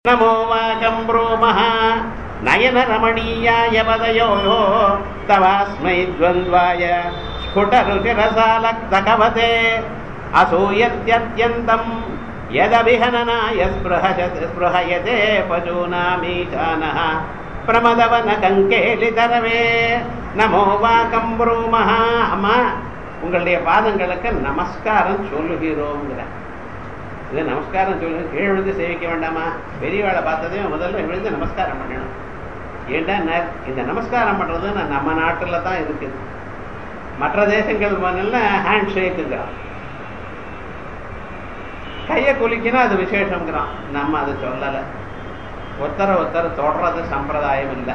नमो वाकं ब्रूमः नयनरमणीयाय पदयोः तवास्मै द्वन्द्वाय स्फुटरुचिरसालक्तकवते असूयत्यत्यन्तं यदभिहननाय स्पृहशत् स्पृहयते पशूनामीशानः பிரமதவனகங்கேலிதரவே நமோ வாக்கம் ப்ரூமஹ அம்மா உங்களுடைய பாதங்களுக்கு நமஸ்காரம் சொல்லுகிறோங்கிற இது நமஸ்காரம் சொல்லு கீழ் விழுந்து சேவிக்க வேண்டாமா பெரியவாளை பார்த்ததே முதல்ல விழுந்து நமஸ்காரம் பண்ணணும் ஏண்டா ந- இந்த நமஸ்காரம் பண்றது ந- நம்ம நாட்டில் தான் இருக்குது மற்ற தேசங்கள் போனெல்லாம் ஹேண்ட் ஷேக்குங்கிறான் கையை குலுக்கினா அது விசேஷங்கிறான் நம்ம அதை சொல்லலை ஒருத்தரை ஒருத்தர் தொடறது சம்பிரதாயம் இல்லை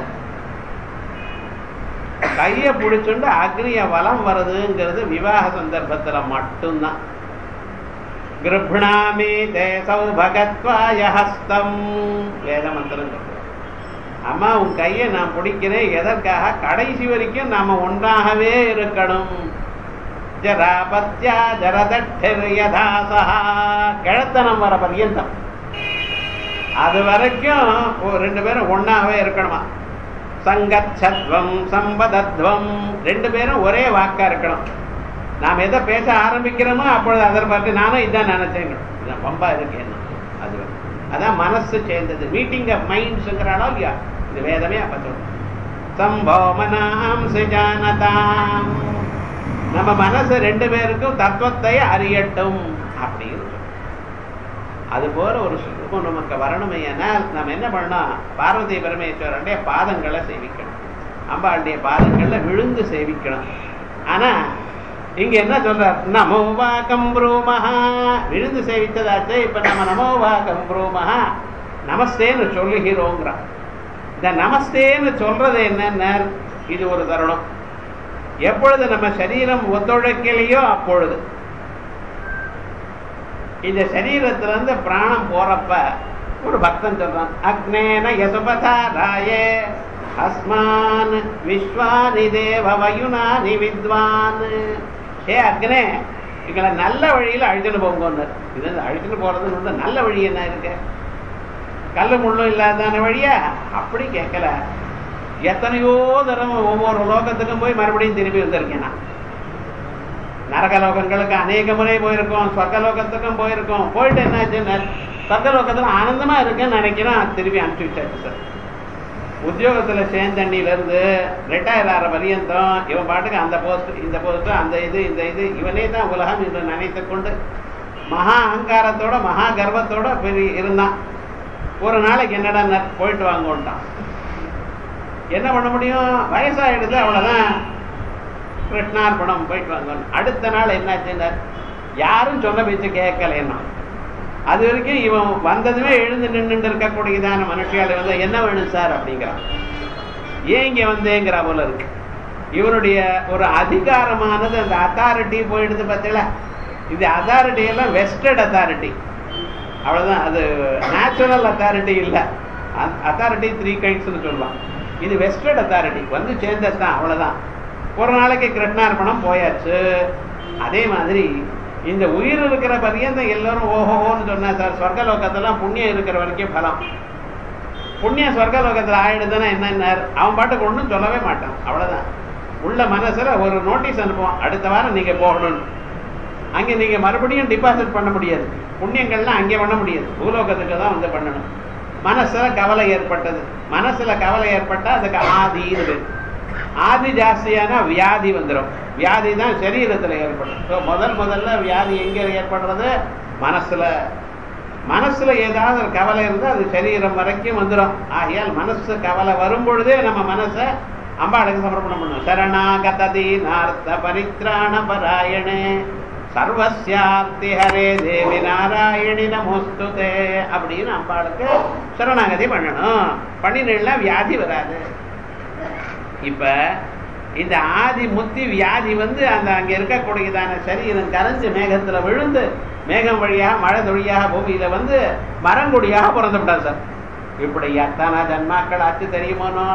கையை பிடிச்சுண்டு அக்னிய வலம் வருதுங்கிறது விவாக சந்தர்ப்பத்துல மட்டும்தான் கிருப்ணாமி தே சௌபகத்வாய ஹஸ்தம் வேத மந்திரம் சொல்றது அம்மா உன் கையை நான் பிடிக்கிறேன் எதற்காக கடைசி வரைக்கும் நாம ஒன்றாகவே இருக்கணும் ஜராபத்யா ஜரதட்டர் யதாசா கிழத்தனம் வர பர்யந்தம் அது வரைக்கும் ஒரு ரெண்டு பேரும் ஒன்னாவே இருக்கணுமா சங்கச்சத்வம் சம்பதத்வம் ரெண்டு பேரும் ஒரே வாக்கா இருக்கணும் நாம் எதை பேச ஆரம்பிக்கிறோமோ அப்பொழுது அதை பார்த்து நானும் இதான் நினைச்சேங்க இதான் பம்பா இருக்கு என்ன அது வந்து. அதான் மனசு சேர்ந்தது மீட்டிங் ஆஃப் மைண்ட்ஸுங்கிறானோ இல்லையா இது வேதமே அப்ப சொல்லும் சம்போமனாம் சுஜானதாம் நம்ம மனசு ரெண்டு பேருக்கும் தத்துவத்தை அறியட்டும் அப்படின்னு சொல்லும். அது போல ஒரு சுகம் நமக்கு வரணுமையானால் நம்ம என்ன பண்ணணும் பார்வதி பரமேஸ்வரனுடைய பாதங்களை சேவிக்கணும் அம்பாளுடைய பாதங்கள்ல விழுந்து சேவிக்கணும் ஆனா இங்க என்ன சொல்றார் நமோ வாக்கம் ப்ரூமஹா விழுந்து சேவித்ததாச்சு இப்ப நம்ம நமோ வாக்கம் ப்ரூமஹா நமஸ்தேன்னு சொல்லுகிறோங்கிறான் இந்த நமஸ்தேன்னு சொல்றது என்னன்னா இது ஒரு தருணம் எப்பொழுது நம்ம சரீரம் ஒத்துழைக்கலையோ அப்பொழுது இந்த சரீரத்துல இருந்து பிராணம் போறப்ப ஒரு பக்தன் சொல்றான் அக்னேன யசுபதா ராயே அஸ்மான் விஸ்வானி தேவ வயுனானி வித்வான் ஏ அக்னே எங்களை நல்ல வழியில அழிச்சுட்டு போங்கன்னு இது அழிச்சுட்டு போறதுன்னு வந்து நல்ல வழி என்ன இருக்கு கல்லு முள்ளும் இல்லாதான வழியா அப்படி கேட்கல எத்தனையோ தடவை ஒவ்வொரு லோகத்துக்கும் போய் மறுபடியும் திரும்பி வந்திருக்கேன் நான் நரகலோகங்களுக்கு அநேக முறை போயிருக்கோம் சொர்க்கலோகத்துக்கும் போயிருக்கோம் போயிட்டு என்னாச்சுன்னு சொர்க்கலோகத்துல ஆனந்தமா இருக்குன்னு நினைக்கிறேன் திருப்பி அனுப்பிச்சு விட்டாச்சு சார் உத்தியோகத்துல சேர்ந்தண்ணில இருந்து ரிட்டையர் ஆகிற பரியந்தம் இவன் பாட்டுக்கு அந்த போஸ்ட் இந்த போஸ்ட் அந்த இது இந்த இது இவனே தான் உலகம் என்று நினைத்து கொண்டு மகா அகங்காரத்தோட மகா கர்வத்தோட பெரிய இருந்தான் ஒரு நாளைக்கு என்னடா ந- போயிட்டு வாங்கோன்ட்டான் என்ன பண்ண முடியும் வயசாயிடுது அவ்வளவுதான் கிருஷ்ணார்பணம் போயிட்டு வாங்க அடுத்த நாள் என்னாச்சுன்னா யாரும் சொன்ன பேச்சு கேட்கலன்னா அது வரைக்கும் இவன் வந்ததுமே எழுந்து நின்றுட்டு இருக்கக்கூடியதான மனுஷியால வந்து என்ன வேணும் சார் அப்படிங்கிறான் ஏன் இங்க வந்தேங்கிற போல இருக்கு இவனுடைய ஒரு அதிகாரமானது அந்த அத்தாரிட்டி போயிடுது பார்த்தீங்களா இது அத்தாரிட்டி எல்லாம் வெஸ்டட் அத்தாரிட்டி அவ்வளவுதான் அது நேச்சுரல் அத்தாரிட்டி இல்லை அத்தாரிட்டி த்ரீ கைண்ட்ஸ்னு சொல்லலாம் இது வெஸ்டட் அத்தாரிட்டி வந்து சேர்ந்தது தான் அவ்வளவுதான் ஒரு நாளைக்கு கிருஷ்ணார்பணம் போயாச்சு அதே மாதிரி இந்த உயிர் இருக்கிற பரியந்தம் எல்லாரும் ஓஹோன்னு சொன்னா சார் சொர்க்கலோகத்தெல்லாம் புண்ணியம் இருக்கிற வரைக்கும் பலம் புண்ணியம் சொர்க்கலோகத்தில் ஆயிடுதுன்னா என்ன அவன் பாட்டுக்கு ஒன்றும் சொல்லவே மாட்டான் அவ்வளவுதான் உள்ள மனசுல ஒரு நோட்டீஸ் அனுப்புவான் அடுத்த வாரம் நீங்க போகணும்னு அங்க நீங்க மறுபடியும் டிபாசிட் பண்ண முடியாது புண்ணியங்கள்லாம் அங்கே பண்ண முடியாது பூலோகத்துக்கு தான் வந்து பண்ணணும் மனசுல கவலை ஏற்பட்டது மனசுல கவலை ஏற்பட்டா அதுக்கு ஆதின்னு பேரு. ஆதி ஜாஸ்தியான வியாதி வந்துடும் வியாதி தான் சரீரத்துல ஏற்படும் So, முதல் முதல்ல வியாதி எங்க ஏற்படுறது மனசுல மனசுல ஏதாவது ஒரு கவலை இருந்தா அது சரீரம் வரைக்கும் வந்துடும் ஆகையால் மனசு கவலை வரும் பொழுதே நம்ம மனசை அம்பாளுக்கு சமர்ப்பணம் பண்ணும் சரணாகததி நார்த்த பரித்ராண பராயணே சர்வசியார்த்தி ஹரே தேவி நாராயணி நமோஸ்துதே அப்படின்னு அம்பாளுக்கு சரணாகதி பண்ணணும் பண்ணினா வியாதி வராது இப்ப இந்த ஆதி முத்தி வியாதி வந்து அந்த அங்க இருக்கக்கூடியதான சரீரம் கரைஞ்சு மேகத்துல விழுந்து மேகம் வழியாக மழை தொழியாக பூமியில வந்து மரங்கொடியாக பிறந்து விட்டா சார் இப்படி எத்தனை ஜன்மாக்கள் ஆச்சு தெரியுமோனோ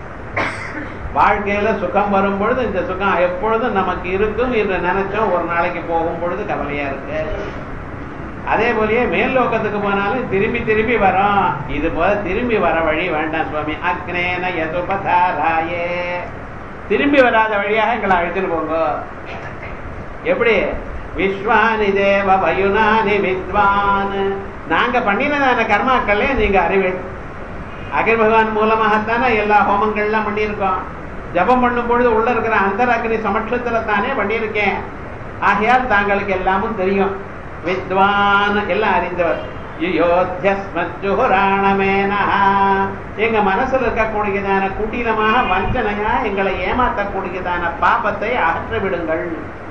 வாழ்க்கையில சுகம் வரும் பொழுது இந்த சுகம் எப்பொழுதும் நமக்கு இருக்கும் என்று நினைச்சோம் ஒரு நாளைக்கு போகும் பொழுது கவலையா இருக்கு அதே போலயே மேல் லோகத்துக்கு போனாலும் திரும்பி திரும்பி வரும் இது போல திரும்பி வர வழி வேண்டாம் சுவாமி அக்னேன யதுபதாராயே திரும்பி வராத வழியாக எங்களை அழைத்துட்டு போங்க எப்படி விஸ்வானி தேவ வயுனானி வித்வான் நாங்க பண்ணினதான கர்மாக்களே நீங்க அறிவே அகில் பகவான் மூலமாகத்தானே எல்லா ஹோமங்கள்லாம் பண்ணியிருக்கோம் ஜபம் பண்ணும் பொழுது உள்ள இருக்கிற அந்தராக்னி சமட்சத்துல தானே பண்ணியிருக்கேன் ஆகையால் தாங்களுக்கு எல்லாமும் தெரியும் வித்வான் எல்லாம் அறிந்தவர் யுயோத்தியஸ்மஜுராணமேனா எங்க மனசுல இருக்கக்கூடியதான குட்டிலமாக வஞ்சனையா எங்களை ஏமாற்றக்கூடியதான பாபத்தை அகற்ற விடுங்கள்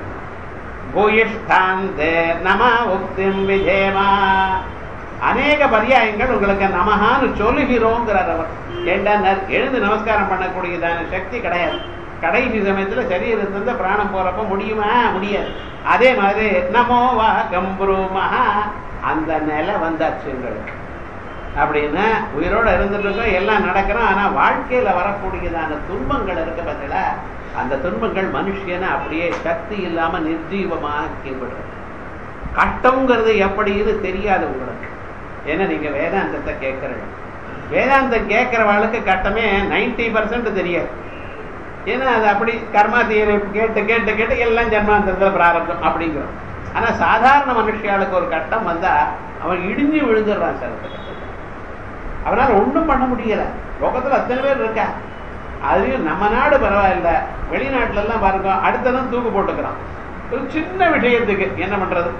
பூயிஷ்டாந்தே நம உக்திம் விஜேமா அநேக பரியாயங்கள் உங்களுக்கு நமகான்னு சொல்லுகிறோங்கிறார் அவர் ஏண்டா எழுந்து நமஸ்காரம் பண்ணக்கூடியதான சக்தி கிடையாது கடைசி சமயத்துல சரீரத்திலிருந்து பிராணம் போறப்ப முடியுமா முடியாது அதே மாதிரி நமோ வா கம்புருமஹா அந்த நிலை வந்தாச்சு எங்களுக்கு அப்படின்னா உயிரோட இருந்துட்டு இருக்கோம் எல்லாம் நடக்கிறோம் ஆனா வாழ்க்கையில வரக்கூடியதான துன்பங்கள் இருக்க பதில அந்த துன்பங்கள் மனுஷனை அப்படியே சக்தி இல்லாம நிர்ஜீவமாக கீழ்படுறது கஷ்டங்கிறது எப்படின்னு தெரியாது உங்களுக்கு ஏன்னா நீங்க வேதாந்தத்தை கேட்கறீங்க வேதாந்தம் கேட்கிறவளுக்கு கட்டமே நைன்டி பர்சன்ட் தெரியாது ஏன்னா அது அப்படி கர்மா தீரை கேட்டு கேட்டு கேட்டு எல்லாம் ஜன்மாந்தத்துல பிராரப்தம் அப்படிங்கிறோம் ஆனா சாதாரண மனுஷியாளுக்கு ஒரு கட்டம் வந்தா அவன் இடிஞ்சு விழுந்துடுறான் சார் அந்த கட்டத்துல அவனால ஒண்ணும் பண்ண முடியல லோகத்துல அத்தனை பேர் இருக்கா அதுலயும் நம்ம நாடு பரவாயில்ல வெளிநாட்டுல எல்லாம் பாருங்க அடுத்ததான் தூக்கு போட்டுக்கிறான் ஒரு சின்ன விஷயத்துக்கு என்ன பண்றது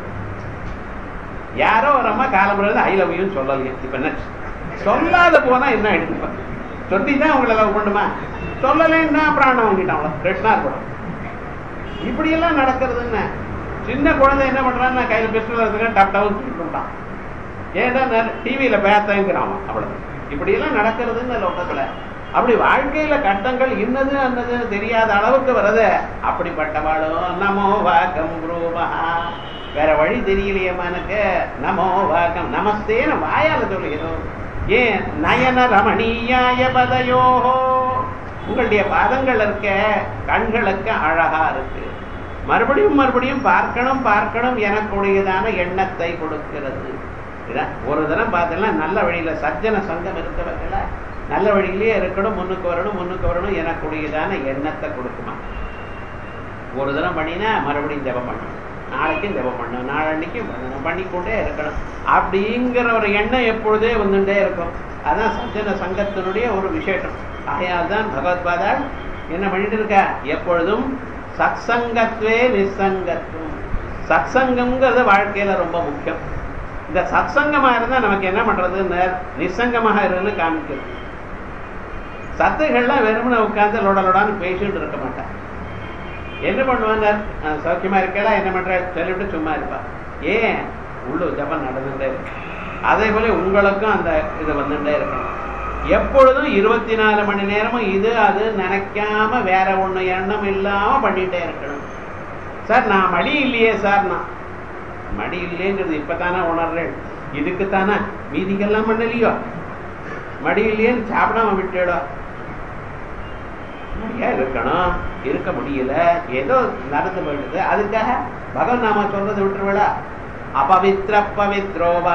யாரோ ஒரு அம்மா காலம்புறது ஐ லவ் யூன்னு சொல்லலையே இப்ப என்ன சொல்லாத போனா என்ன ஆயிடுச்சு சொல்லி தான் உங்களை லவ் பண்ணுமா சொல்லலைன்னா பிராணம் வாங்கிட்டான் கிருஷ்ணா இருக்கணும் இப்படி எல்லாம் நடக்கிறது என்ன சின்ன குழந்தை என்ன பண்றான்னு கையில பிஸ்டல் எடுத்துக்க டப் டவுன் சொல்லிட்டான் ஏன்னா டிவியில பேத்தங்கிறான் அவ்வளவு இப்படி எல்லாம் நடக்கிறதுன்னு லோகத்துல அப்படி வாழ்க்கையில கட்டங்கள் இன்னது அன்னதுன்னு தெரியாத அளவுக்கு வருது அப்படிப்பட்டவாளும் நமோ வாக்கம் ரூபா வேற வழி தெரியலையம்மா எனக்கு நமோ வாக்கம் நமஸ்தேன்னு வாயால சொல்லுகிறோம் ஏன் நயன ரமணீயாய பதயோஹோ உங்களுடைய பாதங்கள் இருக்க கண்களுக்கு அழகா இருக்கு மறுபடியும் மறுபடியும் பார்க்கணும் பார்க்கணும் எனக்குடையதான எண்ணத்தை கொடுக்கிறது இதான் ஒரு தினம் பார்த்தீங்கன்னா நல்ல வழியில சஜ்ஜன சங்கம் இருக்கவர்கள நல்ல வழியிலேயே இருக்கணும் முன்னுக்கு வரணும் முன்னுக்கு வரணும் எனக்குடையதான எண்ணத்தை கொடுக்குமா ஒரு தினம் பண்ணினா மறுபடியும் ஜெபம் பண்ணணும் நாளைக்கும் ஜெபம் பண்ணணும் நாளன்னைக்கும் பண்ணணும் பண்ணிக்கொண்டே இருக்கணும் அப்படிங்கிற ஒரு எண்ணம் எப்பொழுதே வந்துட்டே இருக்கும் அதான் சஜ்ஜன சங்கத்தினுடைய ஒரு விசேஷம் ஆகையால் தான் பகவத்பாதால் என்ன பண்ணிட்டு இருக்கா எப்பொழுதும் சத்சங்கத்வே நிசங்கத்துவம் சத்சங்கம்ங்கிறது வாழ்க்கையில ரொம்ப முக்கியம் இந்த சத்சங்கமா இருந்தா நமக்கு என்ன பண்றதுன்னு நிசங்கமாக இருக்குன்னு காமிக்கிறது சத்துகள்லாம் வெறுமனை உட்கார்ந்து லொட லொடான்னு பேசிட்டு இருக்க மாட்டான் என்ன பண்ணுவாங்க சௌக்கியமா இருக்கலாம் என்ன பண்ற சொல்லிவிட்டு சும்மா இருப்பா ஏன் உள்ள ஜபம் நடந்துட்டே இருக்கு அதே போல உங்களுக்கும் அந்த இது வந்துட்டே இருக்கணும் எப்பொழுதும் இருபத்தி நாலு மணி நேரமும் இது அது நினைக்காம வேற ஒண்ணு எண்ணம் இல்லாம பண்ணிட்டே இருக்கணும் சார் நான் மடி இல்லையே சார் நான் மடி இல்லையேங்கிறது இப்பதானே உணர்றேன் இதுக்குத்தானே மீதிக்கெல்லாம் பண்ணலையோ மடி இல்லையேன்னு சாப்பிடாம விட்டுடும் மடியா இருக்கணும் இருக்க முடியல ஏதோ நடந்து போயிடுது அதுக்காக பகவன் நாம சொல்றது விட்டுருவிடா அபவித்ர பவித்ரோவா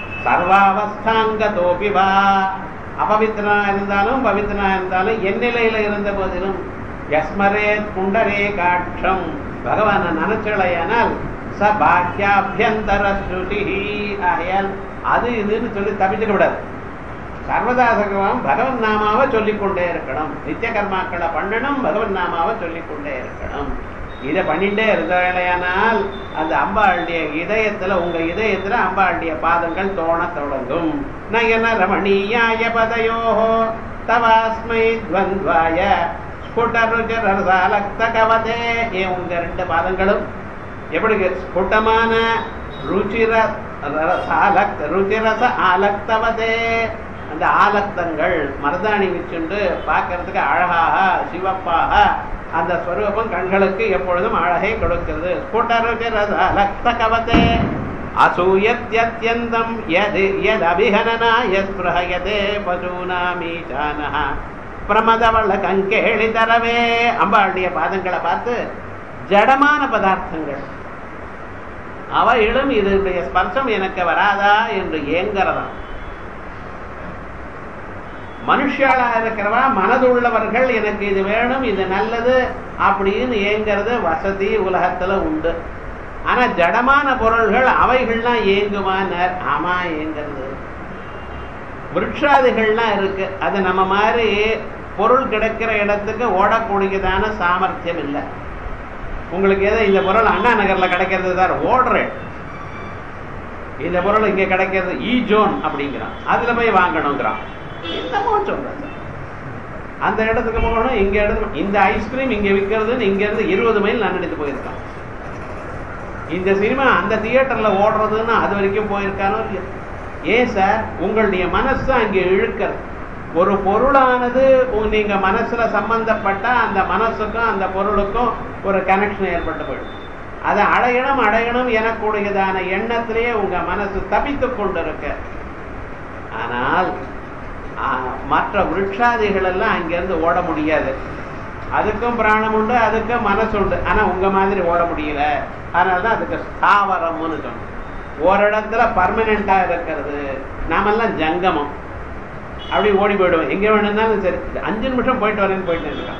சர்வாவஸ்தாங்கதோபிவா அபவித்ரனா இருந்தாலும் பவித்ரனா இருந்தாலும் என் நிலையில இருந்த போதிலும் யஸ்மரே புண்டரே காட்சம் பகவான நினைச்சலையானால் ச பாக்கியாபியந்தர ஸ்ருதி ஆகையால் அது இதுன்னு சொல்லி தப்பிச்சுக்க விடாது சர்வதாசகம் பகவன் நாமாவை சொல்லிக்கொண்டே இருக்கணும் நித்திய கர்மாக்களை பண்ணணும் பகவன் நாமாவை சொல்லிக்கொண்டே இருக்கணும் இதை பண்ணிட்டே இருந்தால் அந்த அம்பாளுடைய இதயத்துல உங்க இதயத்துல அம்பாளுடைய பாதங்கள் தோண தொடங்கும் நயன ரமணீயாய பதயோஹோ தவாஸ்மை துவந்த்வாய ஸ்புடருஜரசாலக்த கவதே ஏ உங்க ரெண்டு பாதங்களும் எப்படி ஸ்புட்டமான ருச்சிர ரசாலக் ருச்சிரச ஆலக்தவதே அந்த ஆலக்தங்கள் மருதாணி வச்சுண்டு பார்க்கறதுக்கு அழகாக சிவப்பாக அந்த ஸ்வரூபம் கண்களுக்கு எப்பொழுதும் அழகை கொடுக்கிறது ஸ்புடருச்சிரசாலக்த கவதே அசூயத்யத்யந்தம் யது யதபிஹனனாய ஸ்பிருஹயதே பசூனாமீசானஹ பிரமதவள்ள கங்கேளி தரவே அம்பாளுடைய பாதங்களை பார்த்து ஜடமான பதார்த்தங்கள் அவைகளும் இதனுடைய ஸ்பர்சம் எனக்கு வராதா என்று ஏங்கறதாம் மனுஷாளா இருக்கிறவா மனதுள்ளவர்கள் எனக்கு இது வேணும் இது நல்லது அப்படின்னு ஏங்கிறது வசதி உலகத்துல உண்டு ஆனா ஜடமான பொருள்கள் அவைகள்லாம் ஏங்குமான்னார் ஆமா ஏங்கிறது விருட்சாதிகள்லாம் இருக்கு அது நம்ம மாதிரி பொருள் கிடைக்கிற இடத்துக்கு ஓடக்கூடியதான சாமர்த்தியம் இல்லை உங்களுக்கு ஏதோ இந்த பொருள் அண்ணா நகர்ல கிடைக்கிறது சார் ஓடுறேன் இந்த பொருள் இங்க கிடைக்கிறது இ ஜோன் அப்படிங்கிறான் அதுல போய் வாங்கணுங்கிறான் என்னமோ சொல்றேன் சார் அந்த இடத்துக்கு போகணும் இங்க இடத்துக்கு இந்த ஐஸ்கிரீம் இங்க விற்கிறதுன்னு இங்க இருந்து இருபது மைல் நான் எடுத்து போயிருக்கான் இந்த சினிமா அந்த தியேட்டர்ல ஓடுறதுன்னு அது வரைக்கும் போயிருக்கானோ இல்லையா ஏன் சார் உங்களுடைய மனசு அங்கே இழுக்கிறது ஒரு பொருளானது உ- நீங்க மனசுல சம்பந்தப்பட்ட அந்த மனசுக்கும் அந்த பொருளுக்கும் ஒரு கனெக்ஷன் ஏற்பட்டு போயிடும் அதை அடையணும் அடையணும் எனக்கூடியதான எண்ணத்திலேயே உங்க மனசு தப்பித்துக் கொண்டிருக்க ஆனால் ஆ, மற்ற விருட்சாதிகள் எல்லாம் அங்கிருந்து ஓட முடியாது அதுக்கும் பிராணம் உண்டு அதுக்கும் மனசு உண்டு ஆனா உங்க மாதிரி ஓட முடியல அதனாலதான் அதுக்கு ஸ்தாவரம்னு சொன்னோம் ஒரு இடத்துல பர்மனண்டா இருக்கிறது நாமெல்லாம் ஜங்கமம் அப்படி ஓடி போயிடுவோம் எங்க வேணும்னாலும் சரி அஞ்சு நிமிஷம் போயிட்டு வரேன்னு போயிட்டு இருக்கான்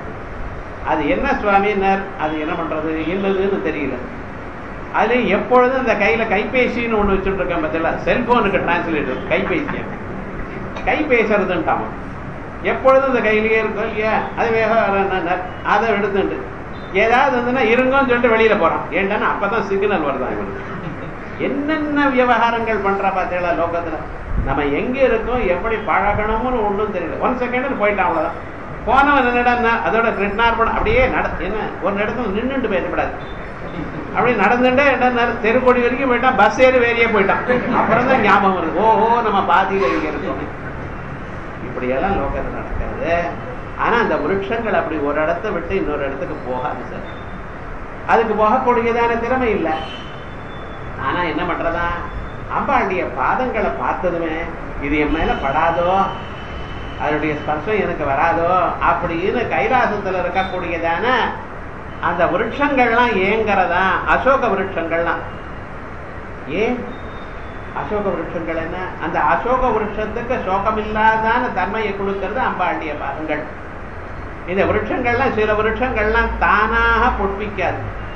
அது என்ன சுவாமின்னார் அது என்ன பண்றது என்னதுன்னு தெரியல அது எப்பொழுதும் இந்த கையில கைபேசின்னு ஒண்ணு வச்சுட்டு இருக்கேன் பார்த்தீங்களா செல்போனுக்கு டிரான்ஸ்லேட்டர் கைபேசி கை பேசுறதுன்ட்டாமா எப்பொழுதும் இந்த கையிலேயே இருக்கும் இல்லையா அது வேக அதை எடுத்துட்டு ஏதாவது இருந்ததுன்னா இருங்கன்னு சொல்லிட்டு வெளியில போறான் ஏன்டான்னா அப்பதான் சிக்னல் வருதான் இவனுக்கு என்னென்ன விவகாரங்கள் பண்றா பார்த்தீங்களா லோகத்துல நம்ம எங்க இருக்கோம் எப்படி பழகணும்னு ஒண்ணும் தெரியல ஒன் செகண்ட் போயிட்டான் அவ்வளவுதான் போனவன் என்னடா அதோட கிருஷ்ணார்பணம் அப்படியே நட என்ன ஒரு இடத்துல நின்னுட்டு போயிடக்கூடாது அப்படி நடந்துட்டே என்ன தெருக்கொடி வரைக்கும் போயிட்டான் பஸ் ஏறி வேறியே போயிட்டான் அப்புறம் தான் ஞாபகம் வருது ஓஹோ நம்ம பாதியில இங்க இருக்கோம் இப்படியெல்லாம் லோகத்தில் நடக்கிறது ஆனா அந்த விருட்சங்கள் அப்படி ஒரு இடத்த விட்டு இன்னொரு இடத்துக்கு போகாது சார் அதுக்கு போகக்கூடியதான திறமை இல்லை ஆனா என்ன பண்றதா அம்பாளுடைய பாதங்களை பார்த்ததுமே இது என் மேல படாதோ அதனுடைய ஸ்பர்சம் எனக்கு வராதோ அப்படின்னு கைலாசத்துல இருக்கக்கூடியதான அந்த விருட்சங்கள்லாம் ஏங்கிறதா அசோக விருட்சங்கள்லாம் ஏன் அசோக விருட்சங்கள் என்ன அந்த அசோக விருட்சத்துக்கு சோகமில்லாதான தன்மையை கொடுக்கிறது அம்பாளுடைய பாதங்கள் இந்த விருட்சங்கள்லாம் சில விருட்சங்கள்லாம் தானாக பொட்பிக்காது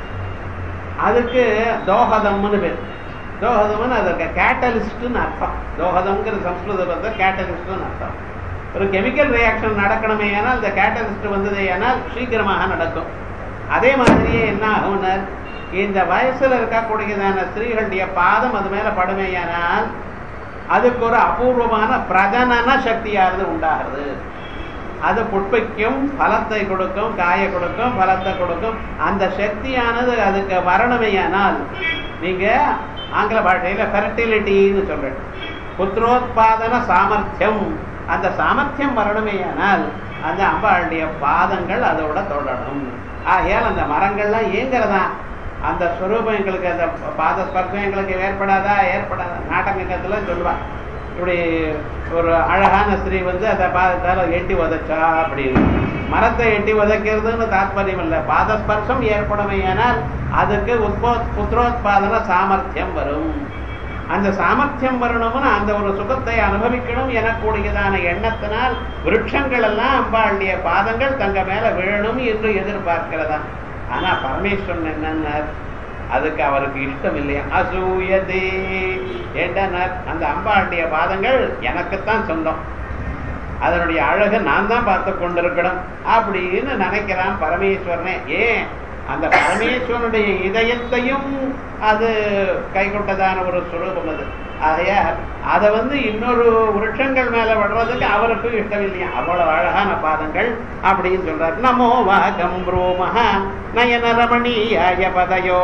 அதுக்கு தோஹதம்னு பேர் தோஹதம்னு அதுக்கு கேட்டலிஸ்ட்னு அர்த்தம் தோஹதம்ங்கிற சம்ஸ்கிருத பதத்தை கேட்டலிஸ்ட்னு அர்த்தம் ஒரு கெமிக்கல் ரியாக்ஷன் நடக்கணுமே ஆனால் இந்த கேட்டலிஸ்ட் வந்ததே ஆனால் சீக்கிரமாக நடக்கும் அதே மாதிரியே என்ன ஆகும்னர் இந்த வயசுல இருக்கக்கூடியதான ஸ்திரீகளுடைய பாதம் அது மேல படுமையானால் அதுக்கு ஒரு அபூர்வமான பிரஜனன சக்தியானது உண்டாகிறது அது புட்பைக்கும் பலத்தை கொடுக்கும் காய கொடுக்கும் பலத்தை கொடுக்கும் அந்த சக்தியானது அதுக்கு வரணுமையானால் நீங்க ஆங்கில பாஷையில ஃபெர்டிலிட்டின்னு சொல்றேன் புத்திரோத்பாதன சாமர்த்தியம் அந்த சாமர்த்தியம் வரணுமேயானால் அந்த அம்பாளுடைய பாதங்கள் அதோட தொடரும் ஆகையால் அந்த மரங்கள்லாம் ஏங்கிறதா அந்த ஸ்வரூபம் எங்களுக்கு அந்த பாத ஸ்பர்சம் எங்களுக்கு ஏற்படாதா ஏற்படாதா நாட்டகத்துல சொல்லுவா இப்படி ஒரு அழகான ஸ்திரீ வந்து அந்த பாதத்தால எட்டி உதைச்சா அப்படின்னு மரத்தை எட்டி உதைக்கிறதுன்னு தாத்பரியம் இல்லை பாதஸ்பர்சம் ஏற்படுமையானால் அதுக்கு உத்போ புத்திரோத்பாதன சாமர்த்தியம் வரும் அந்த சாமர்த்தியம் வரணும்னு அந்த ஒரு சுகத்தை அனுபவிக்கணும் எனக்கூடியதான எண்ணத்தினால் விருட்சங்கள் எல்லாம் அம்பாளுடைய பாதங்கள் தங்க மேல விழணும் என்று எதிர்பார்க்கிறதா ஆனா பரமேஸ்வரன் என்னன்னார் அதுக்கு அவருக்கு இஷ்டம் இல்லையா அசூயதே என்றனர் அந்த அம்பாளுடைய பாதங்கள் எனக்குத்தான் சொந்தம் அதனுடைய அழகு நான் தான் பார்த்து கொண்டிருக்கணும் அப்படின்னு நினைக்கிறான் பரமேஸ்வரனே ஏன் அந்த பரமேஸ்வரனுடைய இதயத்தையும் அது கை கொண்டதான ஒரு சுரூபம் அது ஆகையால் அதை வந்து இன்னொரு விருட்சங்கள் மேல விடுறதுக்கு அவருக்கும் இஷ்டம் இல்லையா அவ்வளவு அழகான பாதங்கள் அப்படின்னு சொல்றார் நமோ வாகம் ப்ரூமஹ நயன ரமணீயாய பதயோ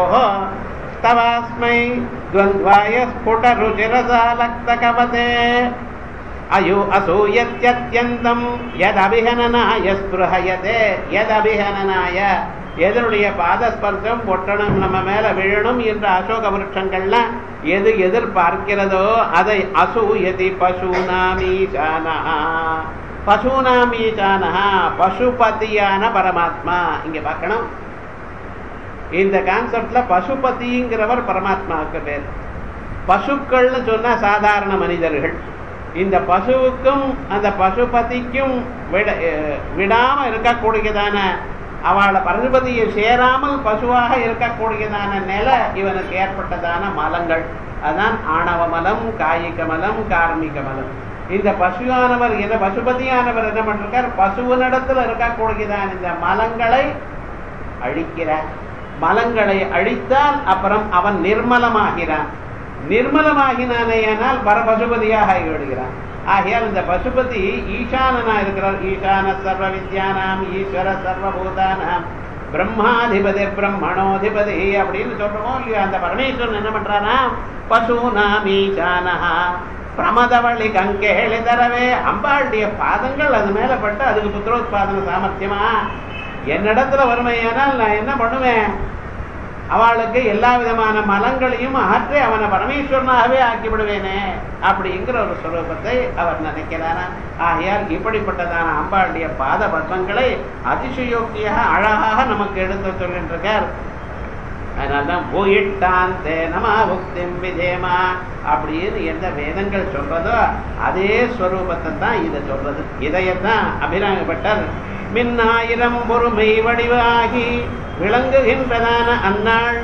தவாஸ்மை துவந்த்வாய ஸ்புட ருச்சிரசாலக்த கவதே அயோ அசூயத்யத்யந்தம் எதபிஹனனாய ஸ்பிருஹயதே எதபிஹனனாய எதனுடைய பாதஸ்பர்சம் ஒட்டணும் நம்ம மேல விழணும் என்ற அசோக விருட்சங்கள்லாம் எது எதிர்பார்க்கிறதோ அதை அசூயதி பசுனாமீசானஹா பசுனாமீசானஹா பசுபதியான பரமாத்மா இங்க பார்க்கணும் இந்த கான்செப்ட்ல பசுபதிங்கிறவர் பரமாத்மாவுக்கு பேர் பசுக்கள்னு சொன்னா சாதாரண மனிதர்கள் இந்த பசுவுக்கும் அந்த பசுபதிக்கும் விட அஹ் விடாம இருக்கக்கூடியதான அவளை பசுபதியை சேராமல் பசுவாக இருக்கக்கூடியதான நிலை இவனுக்கு ஏற்பட்டதான மலங்கள் அதான் ஆணவ மலம் காயிக மலம் கார்மிக மலம் இந்த பசுவானவர் என்ன பசுபதியானவர் என்ன பண்றார் பசுவனிடத்துல இருக்கக்கூடியதான இந்த மலங்களை அழிக்கிறார் மலங்களை அழித்தால் அப்புறம் அவன் நிர்மலமாகிறான் நிர்மலமாகினானேயானால் பரபசுபதியாக ஆகிவிடுகிறான் ஆகையால் இந்த பசுபதி ஈசானனா இருக்கிறார் ஈசான சர்வ வித்யானாம் ஈஸ்வர சர்வபூதானாம் பிரம்மாதிபதி பிரம்மணோதிபதி அப்படின்னு சொல்றோமோ இல்லையோ அந்த பரமேஸ்வரன் என்ன பண்றானா பசுனாம் ஈசானஹா பிரமதவழி கங்கேளி தரவே அம்பாளுடைய பாதங்கள் அது மேல பட்டு அதுக்கு புத்திரோத்பாதன சாமர்த்தியமா என்னிடத்துல வறுமையானால் நான் என்ன பண்ணுவேன் அவளுக்கு எல்லா விதமான மலங்களையும் அகற்றி அவனை பரமேஸ்வரனாகவே ஆக்கி விடுவேனே அப்படிங்கிற ஒரு ஸ்வரூபத்தை அவர் நினைக்கிறாரா ஆகையால் இப்படிப்பட்டதான அம்பாளுடைய பாத பத்மங்களை அதிசயோக்தியாக அழகாக நமக்கு எடுத்து சொல்கின்றார் அதனால்தான் பூயிட்டான் தே நம புக்திம் விதேமா அப்படின்னு எந்த வேதங்கள் சொல்றதோ அதே ஸ்வரூபத்தை தான் இதை சொல்றது இதையத்தான் அபிராமப்பட்டர் மின்னாயிரம் பொறுமை வடிவாகி விளங்குகின்றதான அந்நாள்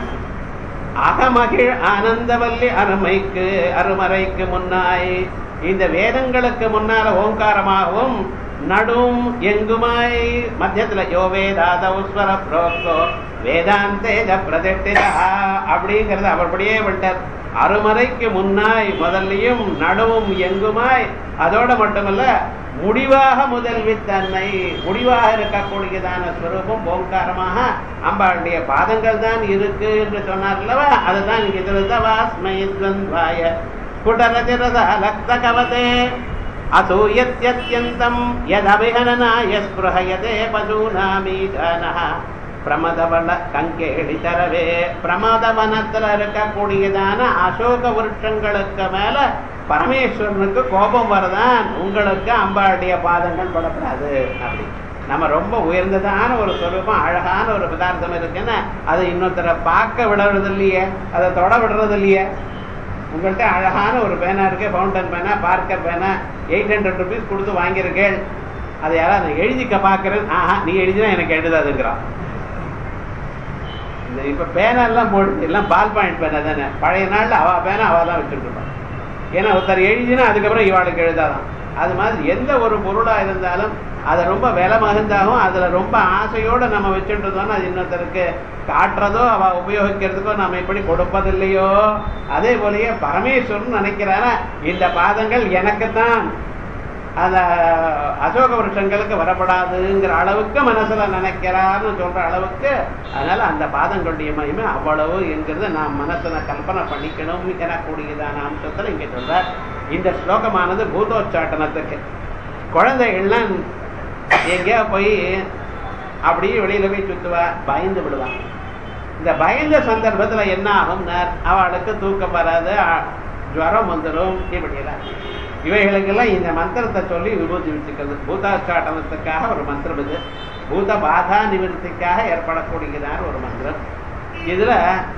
அகமகிழ் ஆனந்தவல்லி அருமைக்கு அருமறைக்கு முன்னாய் இந்த வேதங்களுக்கு முன்னால ஓங்காரமாகவும் நடும் எங்குமாய் மத்தியத்துல யோ வேதாதௌஸ்வர புரோக்தோ வேதாந்தேஜ பிரதிஷ்டிதா அப்படிங்கிறது அவர்படியே விட்டார் அருமறைக்கு முன்னாய் முதல்லையும் நடுவும் எங்குமாய் அதோட மட்டுமல்ல முடிவாக முதல்வி தன்னை முடிவாக இருக்கக்கூடியதான ஸ்வரூபம் ஓங்காரமாக அம்பாளுடைய பாதங்கள் தான் இருக்கு என்று சொன்னார் அல்லவா அதுதான் இங்க திருதவாஸ்மை துவந்த்வாய குடரதிரத லக்த கவதே அசூயத்யத்யந்தம் யதபிகனனாய ஸ்புரஹயதே பசூனாமீதனः பிரமதவன கங்கேடி தரவே பிரமதவனத்துல இருக்கக்கூடியதான அசோக விருட்சங்களுக்கு மேல பரமேஸ்வரனுக்கு கோபம் வரதான் உங்களுக்கு அம்பாளுடைய பாதங்கள் படப்படாது அப்படி நம்ம ரொம்ப உயர்ந்ததான ஒரு சொரூபம் அழகான ஒரு பதார்த்தம் இருக்குன்னா அதை இன்னொருத்தரை பார்க்க விடுறது இல்லையே அதை தொட விடுறது இல்லையே உங்கள்கிட்ட அழகான ஒரு பேனா இருக்கு ஃபவுண்டன் பேனா பார்க்கர் பேனா எயிட் ஹண்ட்ரட் ருபீஸ் கொடுத்து வாங்கியிருக்கேன் அதை யாராவது நான் எழுதிக்க பார்க்கறேன் ஆஹா நீ எழுதினா எனக்கு எழுதாதுங்கிறான் இந்த இப்ப பேனா எல்லாம் போடுது எல்லாம் பால் பாயிண்ட் பேனா தானே பழைய நாள்ல அவ பேனா அவ தான் வச்சுட்டு இருப்பான் ஏன்னா ஒருத்தர் எழுதினா அதுக்கப்புறம் இவாளுக்கு எழுதாதான் அது மாதிரி எந்த ஒரு பொருளா இருந்தாலும் அதை ரொம்ப விலை மகிழ்ந்தாகும் அதுல ரொம்ப ஆசையோட நம்ம வச்சுட்டு இருந்தோம்னா அது இன்னொருத்தருக்கு காட்டுறதோ அவ உபயோகிக்கிறதுக்கோ நம்ம எப்படி கொடுப்பதில்லையோ அதே போலயே பரமேஸ்வரன் நினைக்கிறாரா இந்த பாதங்கள் எனக்குத்தான் அந்த அசோக வருஷங்களுக்கு வரப்படாதுங்கிற அளவுக்கு மனசுல நினைக்கிறான்னு சொல்ற அளவுக்கு அதனால அந்த பாதங்களுடைய மகிமை அவ்வளவு என்கிறது நாம் மனசுல கல்பனை பண்ணிக்கணும் எனக்கூடியதான அம்சத்துல இங்க சொல்ற இந்த ஸ்லோகமானது பூதோச்சாட்டனத்துக்கு குழந்தைகள்லாம் எங்கேயா போய் அப்படியே வெளியில போய் சுத்துவா பயந்து விடுவான் இந்த பயந்த சந்தர்ப்பத்துல என்ன ஆகும்னார் அவளுக்கு தூக்கம் வராது அ- ஜுவரம் வந்துடும் இப்படியெல்லாம் இவைகளுக்கெல்லாம் இந்த மந்திரத்தை சொல்லி விபூதி வச்சுக்கிறது பூதாச்சாட்டனத்துக்காக ஒரு மந்திரம் இது பூத பாதா நிவர்த்திக்காக ஏற்படக்கூடியதான ஒரு மந்திரம் இதுல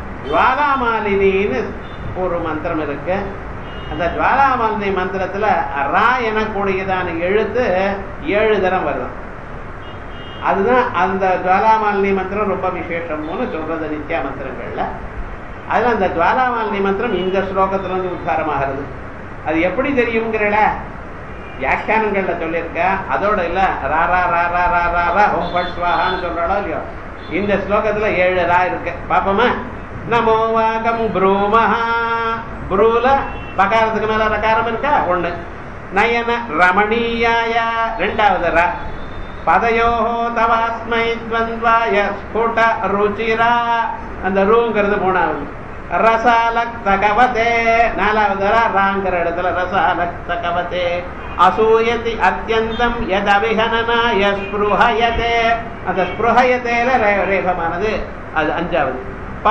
ஜுவாலாமாலினின்னு ஒரு மந்திரம் இருக்கு அந்த ஜுவாலாமாலினி மந்திரத்துல ரா எனக்கூடியதான எழுத்து ஏழு தரம் வரும் அதுதான் அந்த ஜுவாலாமாலினி மந்திரம் ரொம்ப விசேஷம்னு சொல்றது நித்யா மந்திரங்கள்ல அதுல அந்த ஜுவாலாமாலினி மந்திரம் இந்த ஸ்லோகத்துல இருந்து உத்தாரமாகிறது அது எப்படி தெரியுங்கிறல வியாக்கியானங்கள்ல சொல்லியிருக்க அதோட இல்ல ரா ரா ரா ரா ரா ரா ரா ஓம் பட் ஸ்வாஹான்னு சொல்றாளோ இல்லையோ இந்த ஸ்லோகத்துல ஏழு ரா இருக்கு பாப்போமா நமோ வாகம் ப்ரூமஹா ப்ரூல பகாரத்துக்கு மேல ரகாரம் இருக்கா ஒண்ணு நயன ரமணீயாய ரெண்டாவது ரா பதயோஹோ தவாஸ்மை துவந்த்வாய ஸ்புட ருச்சிரா அந்த ரூங்கிறது மூணாவது ரசாலக் தகவதே நாலாவது ரா, ராங்கிற இடத்துல ரசாலக் தகவதே அசூயதி அத்தியந்தம் எதவிகனனாய ஸ்புருஹயதே அந்த ஸ்புருஹயத்தேல ரே- ரேகமானது அது அஞ்சாவது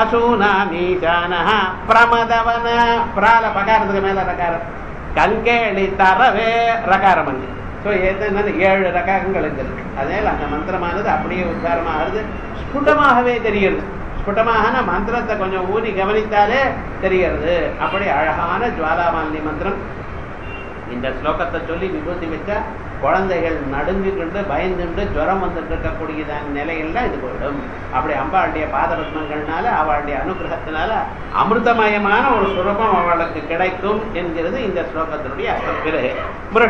பசூனாமீசானஹ பிரமதவன பிரால பகாரத்துக்கு மேல ரகாரம் கங்கேளி தரவே ரகாரம் அஞ்சு ஸோ என்னன்னு ஏழு ரகங்கள் இருக்கு அதனால அந்த மந்திரமானது அப்படியே உத்தாரமாகிறது ஸ்புடமாகவே தெரியுது ஸ்புட்டமான மந்திரத்தை கொஞ்சம் ஊதி கவனித்தாலே தெரிகிறது அப்படி அழகான ஜுவாலாமாலினி மந்திரம் இந்த ஸ்லோகத்தை சொல்லி விபூதி வச்சா குழந்தைகள் நடுங்கிக்கிண்டு பயந்துண்டு ஜுரம் வந்துட்டு இருக்கக்கூடிய நிலையில இது போயிடும் அப்படி அம்பாளுடைய பாதபத்மங்கள்னால அவளுடைய அனுகிரகத்தினால அமிர்தமயமான ஒரு சுரூபம் அவளுக்கு கிடைக்கும் என்கிறது இந்த ஸ்லோகத்தினுடைய அர்த்தம் பிறகு